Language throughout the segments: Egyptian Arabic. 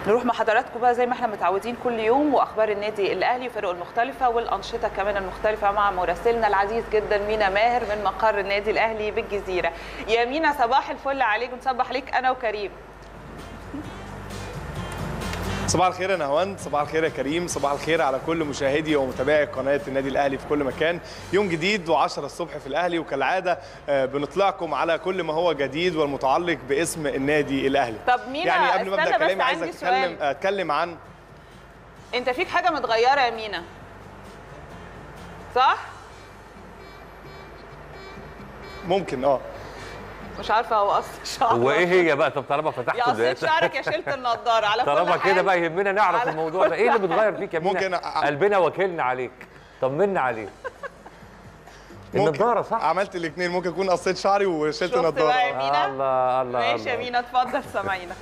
نروح مع حضراتكم بقى زي ما احنا متعودين كل يوم واخبار النادي الاهلي وفرقه المختلفه والانشطه كمان المختلفه مع مراسلنا العزيز جدا مينا ماهر من مقر النادي الاهلي بالجزيره يا مينا صباح الفل عليك ونصبح عليك انا وكريم صباح الخير يا نهواند صباح الخير يا كريم صباح الخير على كل مشاهدي ومتابعي قناه النادي الاهلي في كل مكان يوم جديد و10 الصبح في الاهلي وكالعاده آه، بنطلعكم على كل ما هو جديد والمتعلق باسم النادي الاهلي طب مينا يعني قبل ما ابدا استنى بس كلامي عايز عندي اتكلم سؤال اتكلم عن انت فيك حاجه متغيره يا مينا صح ممكن اه مش عارفه هو قص الشعر هو ايه هي بقى طب طالما فتحت يا قصيت الداتا شعرك يا شلت النضاره على كل طالما كده حال. بقى يهمنا نعرف على الموضوع ده كل ايه اللي بتغير فيك يا مينا ممكن أ- قلبنا وكلنا عليك طمنا عليك ممكن النضاره صح عملت الاثنين ممكن اكون قصيت شعري وشلت شفت نضاره بقى يا مينا الله الله ماشي يا الله. مينا اتفضل سامعينك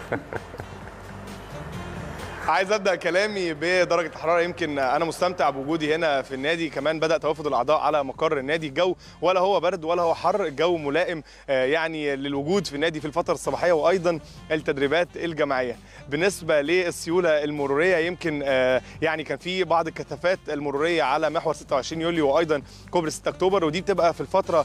عايز ابدا كلامي بدرجه الحراره يمكن انا مستمتع بوجودي هنا في النادي كمان بدا توافد الاعضاء على مقر النادي الجو ولا هو برد ولا هو حر الجو ملائم آه، يعني للوجود في النادي في الفتره الصباحيه وايضا التدريبات الجماعيه بالنسبه للسيوله المروريه يمكن آه، يعني كان في بعض الكثافات المروريه على محور 26 يوليو وايضا كوبري 6 اكتوبر ودي بتبقى في الفتره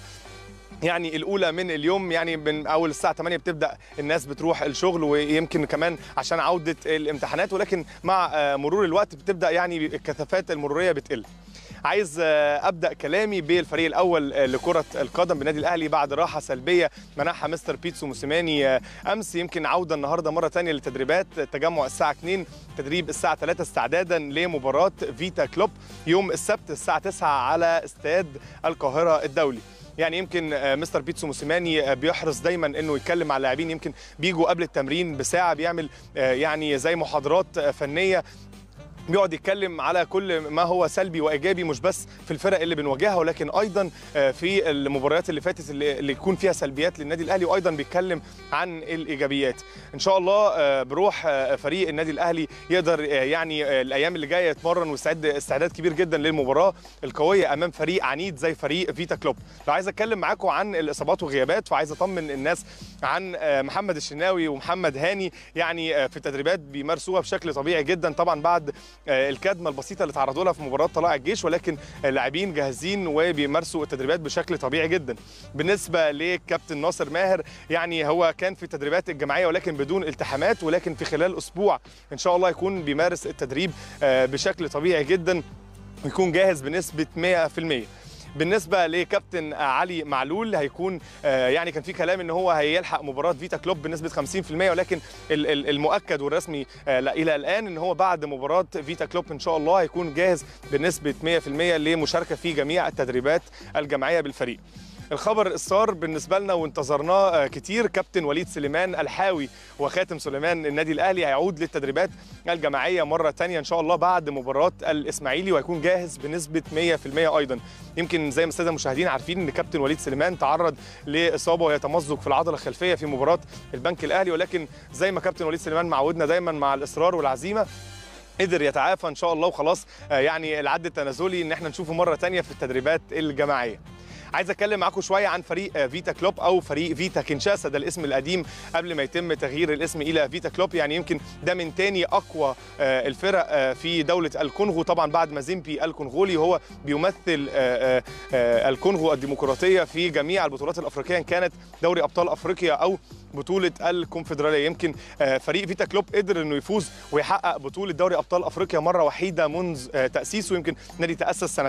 يعني الاولى من اليوم يعني من اول الساعه 8 بتبدا الناس بتروح الشغل ويمكن كمان عشان عوده الامتحانات ولكن مع آه، مرور الوقت بتبدا يعني الكثافات المروريه بتقل عايز آه، ابدا كلامي بالفريق الاول آه، لكره القدم بالنادي الاهلي بعد راحه سلبيه منحها مستر بيتسو موسيماني آه، امس يمكن عوده النهارده مره ثانيه للتدريبات تجمع الساعه 2 تدريب الساعه 3 استعدادا لمباراه فيتا كلوب يوم السبت الساعه 9 على استاد القاهره الدولي يعني يمكن آه، مستر بيتسو موسيماني آه، بيحرص دايما انه يتكلم مع اللاعبين يمكن بيجوا قبل التمرين بساعه بيعمل آه، يعني زي محاضرات آه، فنيه بيقعد يتكلم على كل ما هو سلبي وايجابي مش بس في الفرق اللي بنواجهها ولكن ايضا آه، في المباريات اللي فاتت اللي اللي يكون فيها سلبيات للنادي الاهلي وايضا بيتكلم عن الايجابيات ان شاء الله آه، بروح آه، فريق النادي الاهلي يقدر آه، يعني آه، الايام اللي جايه يتمرن ويستعد استعداد كبير جدا للمباراه القويه امام فريق عنيد زي فريق فيتا كلوب لو عايز اتكلم معاكم عن الاصابات والغيابات فعايز اطمن الناس عن آه، محمد الشناوي ومحمد هاني يعني آه، في التدريبات بيمارسوها بشكل طبيعي جدا طبعا بعد آه، الكدمه البسيطه اللي تعرضوا لها في مباراه طلائع الجيش ولكن اللاعبين جاهزين وبيمارسوا التدريبات بشكل طبيعي جدا بالنسبه لكابتن ناصر ماهر يعني هو كان في التدريبات الجماعيه ولكن بدون التحامات ولكن في خلال اسبوع ان شاء الله يكون بيمارس التدريب آه، بشكل طبيعي جدا ويكون جاهز بنسبه 100% بالنسبه لكابتن علي معلول هيكون آه، يعني كان في كلام ان هو هيلحق مباراه فيتا كلوب بنسبه 50% ولكن ال- ال- المؤكد والرسمي آه، لا الى الان ان هو بعد مباراه فيتا كلوب ان شاء الله هيكون جاهز بنسبه 100% لمشاركه في جميع التدريبات الجماعيه بالفريق الخبر السار بالنسبه لنا وانتظرناه آه، كتير كابتن وليد سليمان الحاوي وخاتم سليمان النادي الاهلي هيعود للتدريبات الجماعيه مره تانية ان شاء الله بعد مباراه الاسماعيلي وهيكون جاهز بنسبه 100% ايضا يمكن زي ما الساده المشاهدين عارفين ان كابتن وليد سليمان تعرض لاصابه وهي تمزق في العضله الخلفيه في مباراه البنك الاهلي ولكن زي ما كابتن وليد سليمان معودنا دايما مع الاصرار والعزيمه قدر يتعافى ان شاء الله وخلاص آه، يعني العد التنازلي ان احنا نشوفه مره تانية في التدريبات الجماعيه عايز اتكلم معاكم شويه عن فريق آه، فيتا كلوب او فريق فيتا كينشاسا ده الاسم القديم قبل ما يتم تغيير الاسم الى فيتا كلوب يعني يمكن ده من تاني اقوى آه، الفرق آه، في دوله الكونغو طبعا بعد ما زيمبي الكونغولي هو بيمثل آه، آه، آه، الكونغو الديمقراطيه في جميع البطولات الافريقيه إن كانت دوري ابطال افريقيا او بطوله الكونفدراليه يمكن آه، فريق فيتا كلوب قدر انه يفوز ويحقق بطوله دوري ابطال افريقيا مره وحيده منذ آه، تاسيسه يمكن نادي تاسس سنه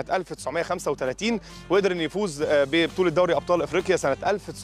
1935 وقدر انه يفوز آه، ببطوله دوري ابطال افريقيا سنه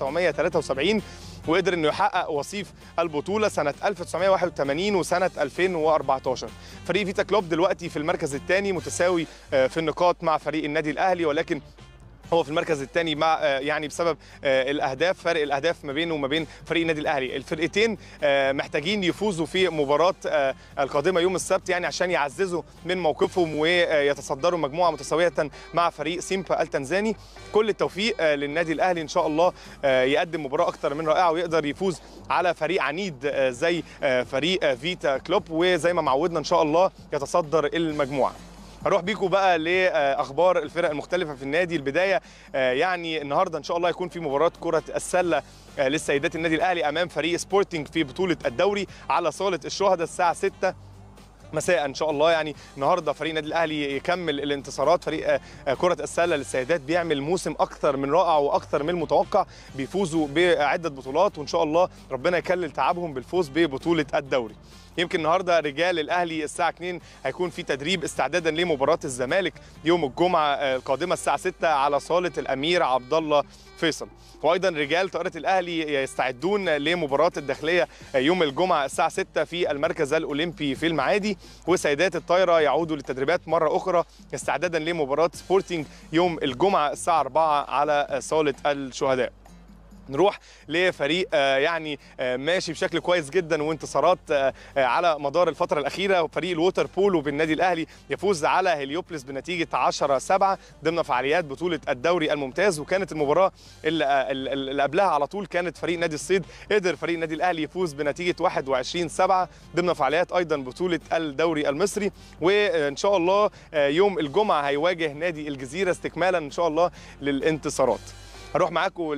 1973 وقدر انه يحقق وصيف البطوله سنه 1981 وسنه 2014 فريق فيتا كلوب دلوقتي في المركز الثاني متساوي آه، في النقاط مع فريق النادي الاهلي ولكن هو في المركز الثاني مع آه، يعني بسبب آه، الاهداف فرق الاهداف ما بينه وما بين فريق النادي الاهلي الفرقتين آه، محتاجين يفوزوا في مباراه آه، القادمه يوم السبت يعني عشان يعززوا من موقفهم ويتصدروا مجموعه متساويه مع فريق سيمبا التنزاني كل التوفيق آه، للنادي الاهلي ان شاء الله آه، يقدم مباراه اكتر من رائعه ويقدر يفوز على فريق عنيد آه، زي آه، فريق آه، فيتا كلوب وزي ما معودنا ان شاء الله يتصدر المجموعه هروح بيكم بقى لاخبار الفرق المختلفه في النادي البدايه آه، يعني النهارده ان شاء الله يكون في مباراه كره السله آه، للسيدات النادي الاهلي امام فريق سبورتنج في بطوله الدوري على صاله الشهداء الساعه 6 مساء ان شاء الله يعني النهارده فريق النادي الاهلي يكمل الانتصارات فريق آه، آه، كره السله للسيدات بيعمل موسم اكثر من رائع واكثر من المتوقع بيفوزوا بعده بطولات وان شاء الله ربنا يكلل تعبهم بالفوز ببطوله الدوري يمكن النهارده رجال الاهلي الساعه 2 هيكون في تدريب استعدادا لمباراه الزمالك يوم الجمعه آه، القادمه الساعه 6 على صاله الامير عبد الله فيصل وايضا رجال طائره الاهلي يستعدون لمباراه الداخليه يوم الجمعه الساعه 6 في المركز الاولمبي في المعادي وسيدات الطايره يعودوا للتدريبات مره اخرى استعدادا لمباراه سبورتنج يوم الجمعه الساعه 4 على صاله الشهداء نروح لفريق آه، يعني آه، ماشي بشكل كويس جدا وانتصارات آه، آه، على مدار الفتره الاخيره فريق الووتر بولو بالنادي الاهلي يفوز على هليوبلس بنتيجه 10 7 ضمن فعاليات بطوله الدوري الممتاز وكانت المباراه اللي, آه، اللي قبلها على طول كانت فريق نادي الصيد قدر فريق النادي الاهلي يفوز بنتيجه 21 7 ضمن فعاليات ايضا بطوله الدوري المصري وان شاء الله آه، يوم الجمعه هيواجه نادي الجزيره استكمالا ان شاء الله للانتصارات هروح معاكم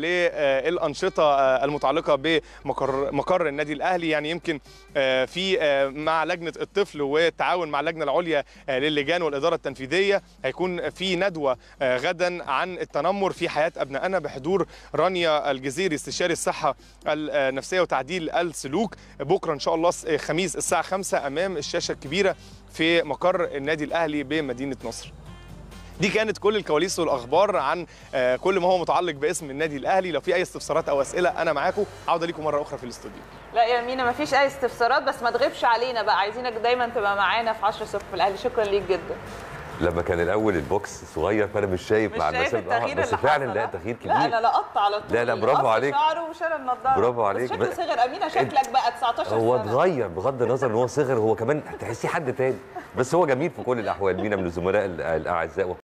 للانشطه المتعلقه بمقر مقر النادي الاهلي يعني يمكن آه، في آه، مع لجنه الطفل والتعاون مع اللجنه العليا آه، للجان والاداره التنفيذيه هيكون في ندوه آه، غدا عن التنمر في حياه ابنائنا بحضور رانيا الجزيري استشاري الصحه النفسيه وتعديل السلوك بكره ان شاء الله خميس الساعه 5 امام الشاشه الكبيره في مقر النادي الاهلي بمدينه نصر دي كانت كل الكواليس والاخبار عن آه، كل ما هو متعلق باسم النادي الاهلي لو في اي استفسارات او اسئله انا معاكم عوده ليكم مره اخرى في الاستوديو لا يا مينا مفيش اي استفسارات بس ما تغيبش علينا بقى عايزينك دايما تبقى معانا في 10 الصبح في الاهلي شكرا ليك جدا لما كان الاول البوكس صغير فانا مش شايف مش مع شايف المسافه التغيير بس اللي فعلا حصل، لا ها؟ تغيير لا انا كبير لقطت على طول لا، لا، برافو قص عليك. شعره وشال النضاره برافو بس عليك. شكله بس- صغر امينه شكلك بقى 19 هو سنه اتغير بغض النظر ان هو صغر هو كمان تحسيه حد تاني بس هو جميل في كل الاحوال مينا من الزملاء الاعزاء